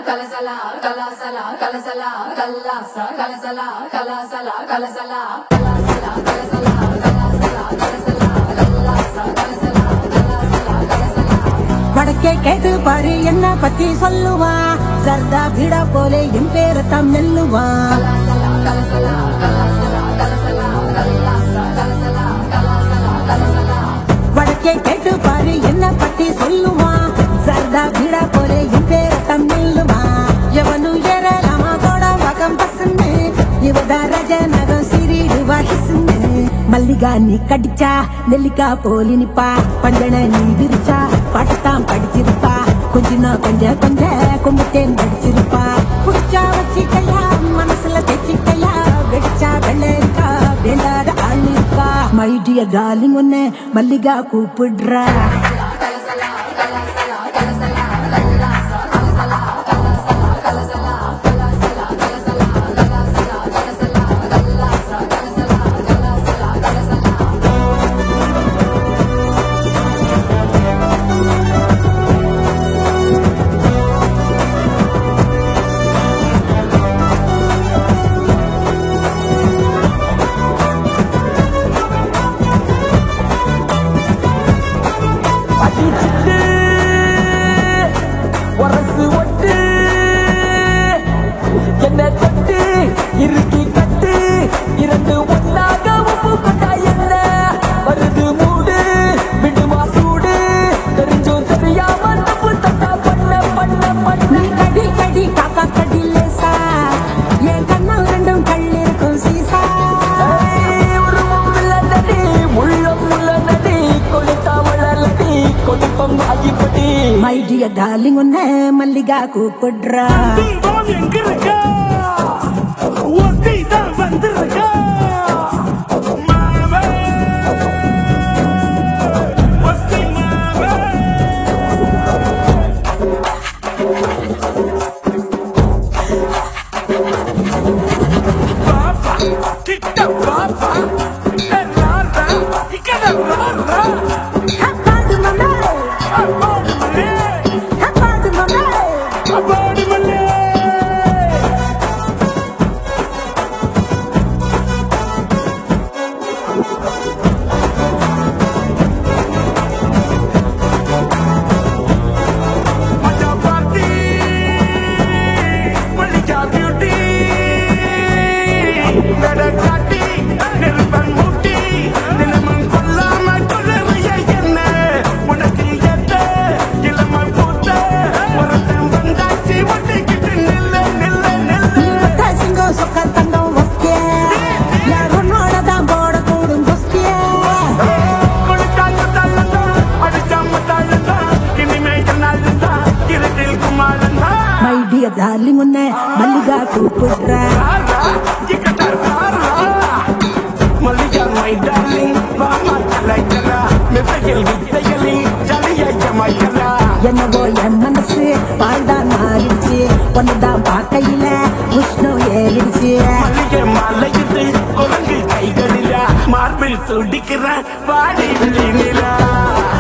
கலசலா கலாசலா கலசலா கல்லாசா கலசலா கலாசலா கலசலா கலாசலா கலசலா கலாசலா கலசலா கல்லாசா கலசலா கலாசலா கலசலா வடக்கே கேட்டு பாரு என்ன பத்தி சொல்லுவா சர்தா பீடா போலே என் பேரத்தான் நெல்லுவா கலாசலா கலசலா கலாசலா கலசலா கல்லாசா கலசலா கலாசலா கலசலா வடக்கே கேட்டு பாரு என்ன பத்தி சொல்லுவா சர்தா பீடா போலே என் பேரத்தான் நெல்லுவா எவனு ஏறலாமா கூட வகம் பசுன்னு இவதா ரஜ நகம் சிறிடுவா ஹிசுன்னு மல்லிகா நீ கடிச்சா நெல்லிக்கா போலி நிப்பா பஞ்சன நீ விரிச்சா பாட்டுத்தான் படிச்சிருப்பா கொஞ்சனா கொஞ்ச கொஞ்ச கும்பிட்டேன் படிச்சிருப்பா புடிச்சா வச்சிக்கையா மனசுல தெச்சிக்கையா வெடிச்சா வெள்ளரிக்கா வேண்டாத ஆள் இருக்கா மை டியர் டார்லிங் ஒன்னு மல்லிகா கூப்பிடுறா கலசலா கலாசலா கலசலா கல்லாசா கலசலா கலாசலா கலசலா கலாசலா கலசலா கலாசலா கலசலா கல்லாசா கலசலா கலாசலா கலசலா அடிச்சிட்டு உரசு ஒட்டு என்ன தொட்டு இறுக்கி கட்டு இரண்டு ஒன்னாக உப்பு கொண்டா என்ன வருது மூடு விடுமா சூடு தெரிஞ்சும் தெரியாம தப்பு தட்டா பண்ண பண்ண பண்ண நீ கடி கடி காக்கா கடி லேசா என் கண்ணம் ரெண்டும் கள்ளிருக்கும் சீசா ஏய், உருவம் உள்ளதடி, உள்ளம் உள்ளதடி, கொளுத்தா வளரடி, கொழுப்பம் ஆகிப்படி மை டியர் டார்லிங் ஒன்னு மல்லிகா கூப்பிடுறா தீபம் எங்க இருக்கா ஒத்தி தான் வந்திருக்கா மாவே ஒத்தி மாவே பாப்பா கிட்ட பாப்பா ராரா இக்கட ராரா ஹப்பாடு மம்மே அப்பாடு மலே ஹப்பாடு மம்மே அப்பாடு மலே மஜா பார்ட்டி மல்லிகா பியூட்டி நடக்காட்டி நெருப்பன் மூட்டி நிலமம் கொல்லாம கொள்ளறிய என்ன உனக்கு எத்த இளமம் பூத்த ஒருத்தன் வந்தாச்சு ஒட்டிக்கிட்டு நில்ல நில்ல நீ நில்ல ஒத்த சிங்கம் சொக்க தங்கம் வஸ்கே யார் உன்னோட தான் போட கூடும் குஸ்தியே கொடுத்தாங்க தள்ளதான் அடிச்சாம தள்ளதான் இனிமே என்னால்தான் இருட்டில் குமாரந்தான் மை டியர் டார்லிங் ஒன்னு மல்லிகா கூப்பிடுறா ராரா இக்கட ராரா மல்லிகா மை டார்லிங் வாமா கலைக்கலா மெத்தையில் வித்தைகளில் ஜலியாய்க்க மைக்கலா என்னவோ என் மனசு பால்தான் மாறிடுச்சு ஒன்னுதான் பார்க்கையில உஷ்ணம் ஏறிடுச்சு மல்லிகை மலையிட்டு குரங்கு கைகளில மார்பில் சுடிக்கிற வாடி நிலா